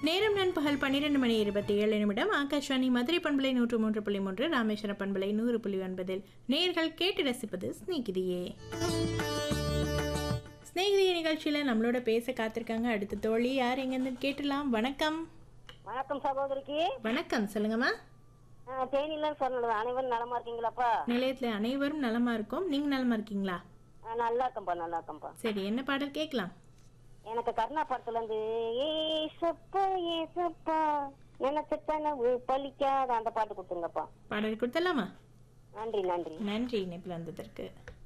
நேரம் நண்பகல் பன்னிரெண்டு மணி இருபத்தி ஏழு நிமிடம் ஆகாஷ்வாணி மதுரை பண்பலை நூற்று மூன்று புள்ளி மூன்று ராமேஸ்வரம் பண்பலை நூறு புள்ளி ஒன்பதில் நேர்கள் கேட்டு ரசிப்பது ஸ்நேகிதியே ஸ்நேகிதிய நிகழ்ச்சியில் நம்மளோட பேச காத்திருக்காங்க அடுத்த தோழி யார் எங்கேருந்து கேட்டலாம் வணக்கம் வணக்கம் சகோதரிக்கு வணக்கம் சொல்லுங்கம்மா ஆ, தேனியில சொன்னது அனைவரும் நலமா இருக்கீங்களாப்பா நிலையத்தில் அனைவரும் நலமா இருக்கோம் நீங்க நலமா இருக்கீங்களா ஆ, நல்லா இருக்கேன்ப்பா நல்லா இருக்கேன்ப்பா சரி என்ன பாடல் கேட்கலாம் எனக்கு கருணா படத்துல இருந்து ஏசப்பா ஏசப்பா நினைச்ச கனவு பலிக்காத அந்த பாட்டு கொடுத்துருங்கப்பா பாடல் கொடுத்தலாமா நன்றி நன்றி நன்றி இணைப்பில் வந்ததற்கு